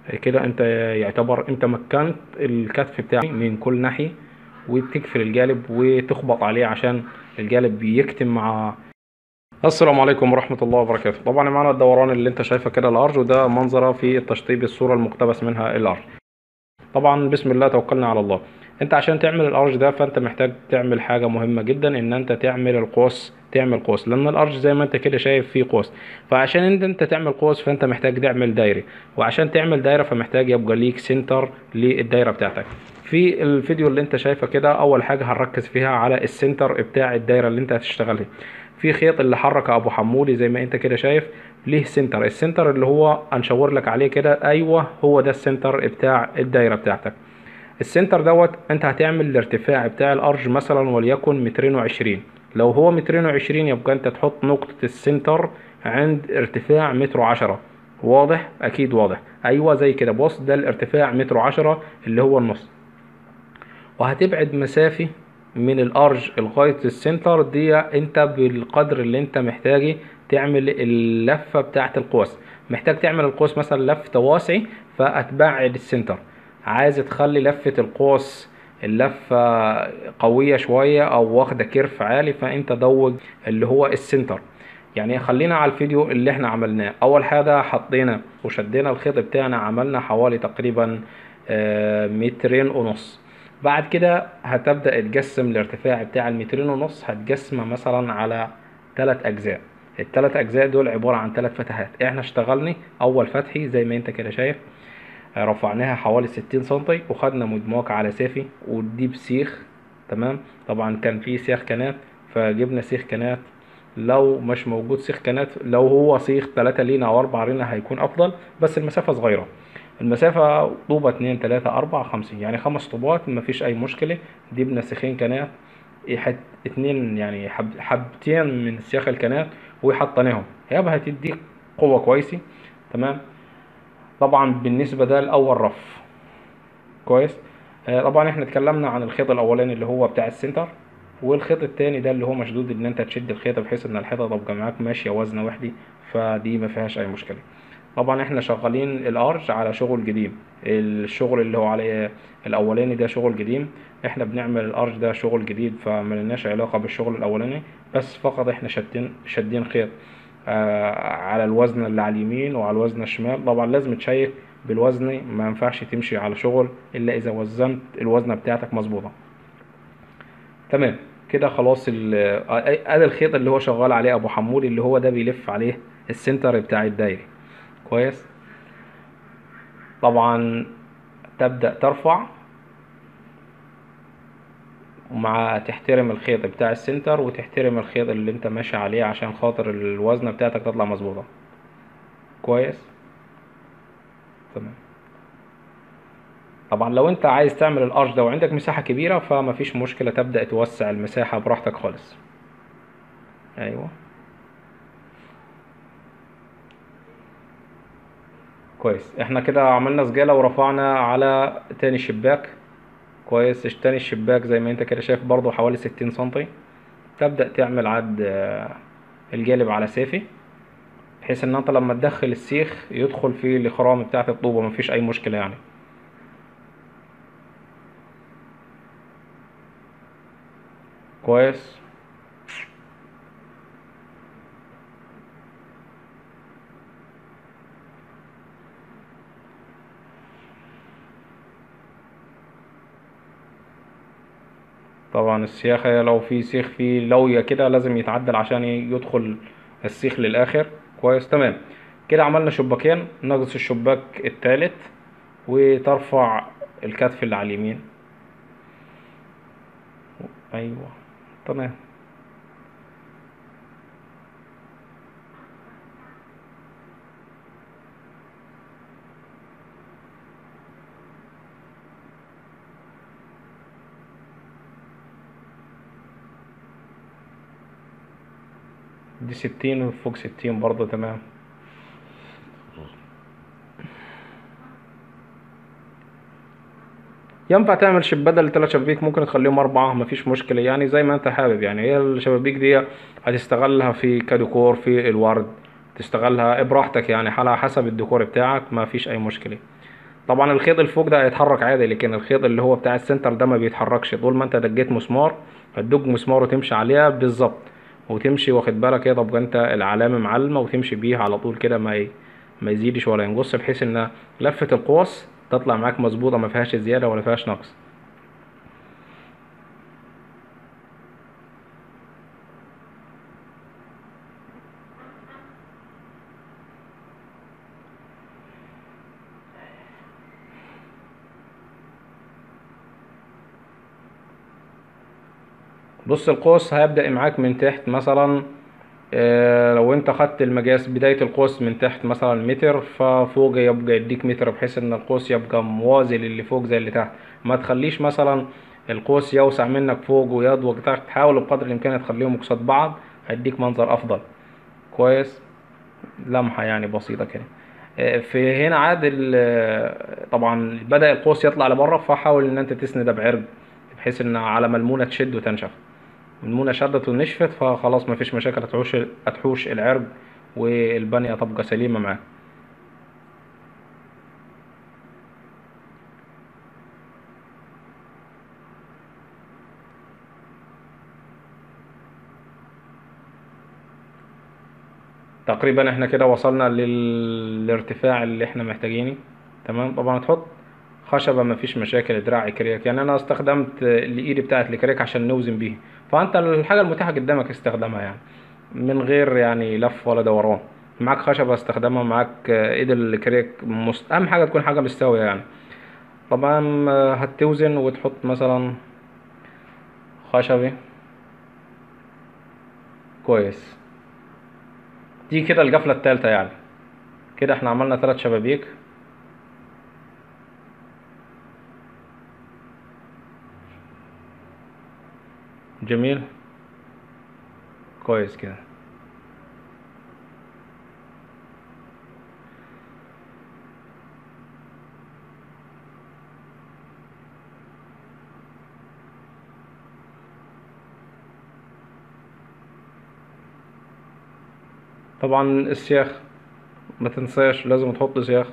كده انت يعتبر انت مكنت الكتف بتاعك من كل ناحية وتقفل الجالب وتخبط عليه عشان الجالب بيكتم مع السلام عليكم ورحمة الله وبركاته طبعا معانا الدوران اللي انت شايفه كده الارج وده منظره في التشطيب الصورة المقتبس منها الارج طبعا بسم الله توكلنا على الله انت عشان تعمل الارج ده فانت محتاج تعمل حاجة مهمة جدا ان انت تعمل القوس تعمل قوس لان الارج زي ما انت كده شايف فيه قوس فعشان انت انت تعمل قوس فانت محتاج تعمل دايرة وعشان تعمل دايرة فمحتاج يبقى ليك سنتر للدايرة بتاعتك في الفيديو اللي انت شايفه كده اول حاجة هنركز فيها على السنتر بتاع الدايرة اللي انت هتشتغلها في خيط اللي حركه ابو حمولي زي ما انت كده شايف ليه سنتر السنتر اللي هو هنشاور لك عليه كده ايوه هو ده السنتر بتاع الدايره بتاعتك السنتر دوت انت هتعمل الارتفاع بتاع الارج مثلا وليكن مترين وعشرين لو هو مترين وعشرين يبقى انت تحط نقطة السنتر عند ارتفاع متر وعشرة واضح اكيد واضح ايوه زي كده بص ده الارتفاع متر وعشرة اللي هو النص وهتبعد مسافة من الارج لغاية السنتر دي انت بالقدر اللي انت محتاجه تعمل اللفة بتاعة القوس محتاج تعمل القوس مثلا لف تواسعي فاتبعد السنتر عايز تخلي لفة القوس اللفة قوية شوية او واخدة كيرف عالي فانت دوج اللي هو السنتر يعني خلينا على الفيديو اللي احنا عملناه اول حاجة حطينا وشدينا الخيط بتاعنا عملنا حوالي تقريبا مترين ونص بعد كده هتبدأ تقسم الارتفاع بتاع المترين ونص هتقسمها مثلا على ثلاث أجزاء الثلاث أجزاء دول عبارة عن ثلاث فتحات احنا اشتغلنا أول فتحي زي ما انت كده شايف رفعناها حوالي ستين سنتي وخدنا مدموج على سافي ودي بسيخ تمام طبعا كان في سيخ كنات فجبنا سيخ كنات لو مش موجود سيخ كنات لو هو سيخ تلاتة لينا أو أربعة لينا هيكون أفضل بس المسافة صغيرة المسافة طوبة اتنين تلاتة أربعة خمسة يعني خمس طوبات مفيش أي مشكلة جبنا سيخين كنات اتنين يعني حب حبتين من سياخ الكنات وحطيناهم يابا هتديك قوة كويسة تمام طبعا بالنسبة ده لأول رف كويس آه طبعا احنا اتكلمنا عن الخيط الأولاني اللي هو بتاع السنتر والخيط التاني ده اللي هو مشدود ان انت تشد الخيطة بحيث ان الحيطة تبقى معاك ماشية وزنة وحدي فدي ما فيهاش اي مشكلة طبعا احنا شغالين الارج على شغل قديم الشغل اللي هو عليه الاولاني ده شغل قديم احنا بنعمل الارج ده شغل جديد فملناش علاقة بالشغل الاولاني بس فقط احنا شدين شدين خيط آه على الوزن اللي على اليمين وعلى الوزن الشمال طبعا لازم تشيك بالوزن ما ينفعش تمشي على شغل الا اذا وزنت الوزنة بتاعتك مظبوطة تمام كده خلاص ادي الخيط اللي هو شغال عليه ابو حمولي اللي هو ده بيلف عليه السنتر بتاع الدايري كويس طبعا تبدأ ترفع ومع تحترم الخيط بتاع السنتر وتحترم الخيط اللي انت ماشي عليه عشان خاطر الوزنة بتاعتك تطلع مظبوطة كويس تمام طبعا لو انت عايز تعمل الارش ده وعندك مساحة كبيرة فمفيش مشكلة تبدأ توسع المساحة براحتك خالص ايوه كويس احنا كده عملنا سجالة ورفعنا على تاني شباك كويس تاني الشباك زي ما انت كده شايف برضو حوالي ستين سنتي تبدأ تعمل عد الجالب على سافي بحيث ان انت لما تدخل السيخ يدخل في الاخرام بتاعة الطوبة مفيش اي مشكلة يعني كويس طبعا السياخة لو في سيخ فيه لوية كده لازم يتعدل عشان يدخل السيخ للآخر كويس تمام كده عملنا شباكين ناقص الشباك التالت وترفع الكتف اللي على اليمين ايوه تمام دي ستين وفوق ستين برضه تمام ينفع تعمل شب بدل ثلاث شبابيك ممكن تخليهم أربعة مفيش مشكلة يعني زي ما أنت حابب يعني هي الشبابيك دي هتستغلها في كديكور في الورد تستغلها براحتك يعني على حسب الديكور بتاعك مفيش أي مشكلة طبعا الخيط اللي فوق ده هيتحرك عادي لكن الخيط اللي هو بتاع السنتر ده ما بيتحركش طول ما انت دقيت مسمار هتدق مسمار وتمشي عليها بالظبط وتمشي واخد بالك كده تبقى انت العلامة معلمة وتمشي بيها على طول كده ما ي... ما يزيدش ولا ينقص بحيث ان لفة القوس تطلع معاك مظبوطة ما فيهاش زيادة ولا فيهاش نقص بص القوس هيبدأ معاك من تحت مثلا آه، لو انت خدت المقاس بداية القوس من تحت مثلا متر ففوق يبقى يديك متر بحيث ان القوس يبقى موازي للي فوق زي اللي تحت ما تخليش مثلا القوس يوسع منك فوق ويضوق تحت حاول بقدر الامكان تخليهم قصاد بعض هيديك منظر افضل كويس لمحة يعني بسيطة كده آه، في هنا عاد ال- طبعا بدأ القوس يطلع لبره فحاول ان انت تسنده بعرق بحيث ان على ما المونة تشد وتنشف المونة شدت ونشفت فخلاص مفيش مشاكل هتحوش هتحوش العرق والبنية تبقى سليمة معاك تقريبا احنا كده وصلنا للارتفاع اللي احنا محتاجينه تمام طبعا تحط خشبة مفيش مشاكل دراع كريك يعني انا استخدمت الايد بتاعت الكريك عشان نوزن بيه فانت الحاجة المتاحة قدامك استخدمها يعني من غير يعني لف ولا دوران معاك خشبة استخدمها معاك ايد الكريك مست... اهم حاجة تكون حاجة مستوية يعني طبعا هتوزن وتحط مثلا خشبي كويس دي كده القفلة التالتة يعني كده احنا عملنا ثلاث شبابيك جميل كويس كده طبعا السياخ ما تنساش لازم تحط سياخ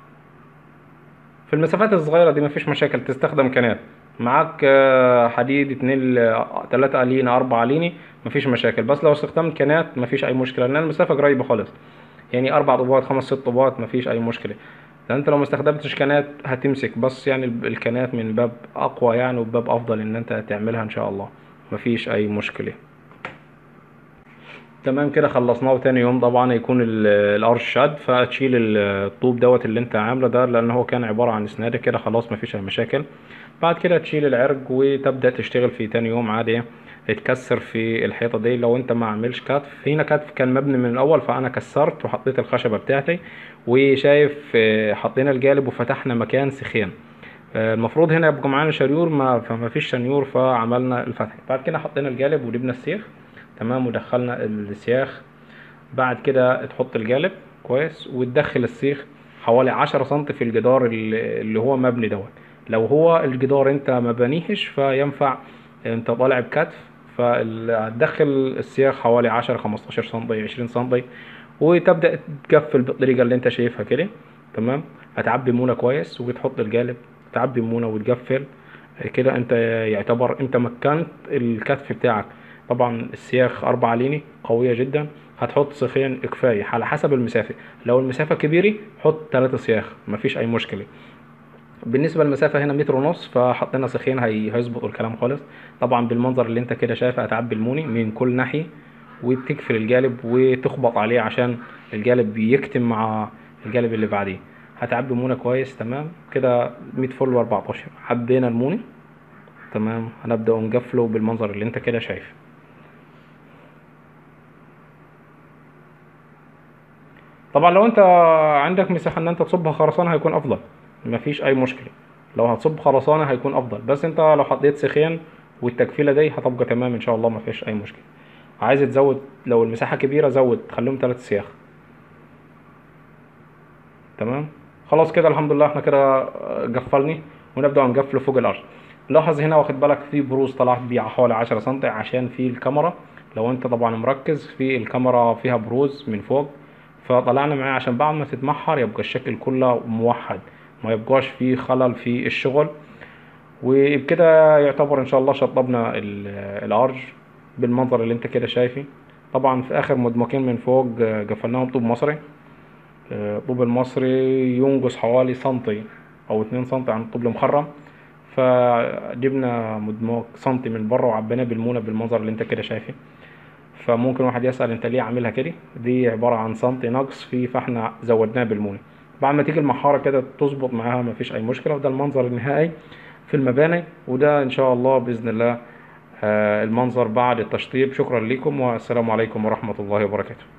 في المسافات الصغيرة دي مفيش مشاكل تستخدم كنات معاك آه، حديد اتنين ل- تلاتة ألينة أربعة أليني مفيش مشاكل بس لو استخدمت كنات مفيش أي مشكلة لأن المسافة قريبة خالص يعني أربع طوبات خمس ست طوبات مفيش أي مشكلة لأن أنت لو ما استخدمتش كنات هتمسك بس يعني الب- الكنات من باب أقوى يعني وباب أفضل إن أنت تعملها إن شاء الله مفيش أي مشكلة تمام كده خلصناه وتاني يوم طبعا يكون ال- الارش شد فتشيل ال- الطوب دوت اللي انت عامله ده لان هو كان عبارة عن اسنادة كده خلاص مفيش اي مشاكل بعد كده تشيل العرق وتبدأ تشتغل في تاني يوم عادي تكسر في الحيطة دي لو انت ما عملش كتف هنا كتف كان مبني من الاول فانا كسرت وحطيت الخشبة بتاعتي وشايف اه، حطينا الجالب وفتحنا مكان سخين اه، المفروض هنا يبقى معانا شنيور ما فما فيش شنيور فعملنا الفتح بعد كده حطينا الجالب وجبنا السيخ تمام ودخلنا السياخ بعد كده تحط الجالب كويس وتدخل السيخ حوالي عشرة سنتي في الجدار اللي اللي هو مبني دوت لو هو الجدار انت ما بنيهش فينفع انت طالع بكتف فهتدخل السياخ حوالي عشرة خمستاشر سنتي عشرين سنتي وتبدأ تقفل بالطريقة اللي انت شايفها كده تمام هتعبي مونة كويس وتحط الجالب تعبي مونة وتقفل كده انت يعتبر انت مكنت الكتف بتاعك طبعا السياخ أربعة ليني قوية جدا هتحط سيخين كفاية على حسب المسافة لو المسافة كبيرة حط ثلاثة سياخ مفيش أي مشكلة بالنسبة للمسافة هنا متر ونص فحطينا سيخين هي... هيظبطوا الكلام خالص طبعا بالمنظر اللي انت كده شايفه هتعبي الموني من كل ناحية وتقفل الجالب وتخبط عليه عشان الجالب يكتم مع الجالب اللي بعديه هتعبي مونة كويس تمام كده 100 فل و14 عبينا الموني تمام هنبدأ نقفله بالمنظر اللي انت كده شايفه طبعا لو انت عندك مساحة ان انت تصبها خرسانة هيكون افضل مفيش اي مشكلة لو هتصب خرسانة هيكون افضل بس انت لو حطيت سيخين والتكفيلة دي هتبقى تمام ان شاء الله مفيش اي مشكلة عايز تزود لو المساحة كبيرة زود خليهم تلات سياخ تمام خلاص كده الحمد لله احنا كده قفلني ونبدأ نقفله فوق الارض لاحظ هنا واخد بالك في بروز طلعت بيه حوالي عشرة سنتي عشان في الكاميرا لو انت طبعا مركز في الكاميرا فيها بروز من فوق فطلعنا معاه عشان بعد ما تتمحر يبقى الشكل كله موحد ما يبقاش فيه خلل في الشغل وبكده يعتبر ان شاء الله شطبنا ال- الارج بالمنظر اللي انت كده شايفه طبعا في اخر مدمجين من فوق آه، قفلناهم طوب مصري آه، الطوب المصري ينقص حوالي سنتي او اتنين سنتي عن الطوب المخرم فجبنا مدموج سنتي من بره وعبيناه بالمونة بالمنظر اللي انت كده شايفه فممكن واحد يسأل انت ليه عاملها كده دي عبارة عن سنتي نقص فيه فاحنا زودناه بالمونة بعد ما تيجي المحارة كده تظبط معاها مفيش اي مشكلة وده المنظر النهائي في المباني وده ان شاء الله باذن الله آه، المنظر بعد التشطيب شكرا لكم والسلام عليكم ورحمة الله وبركاته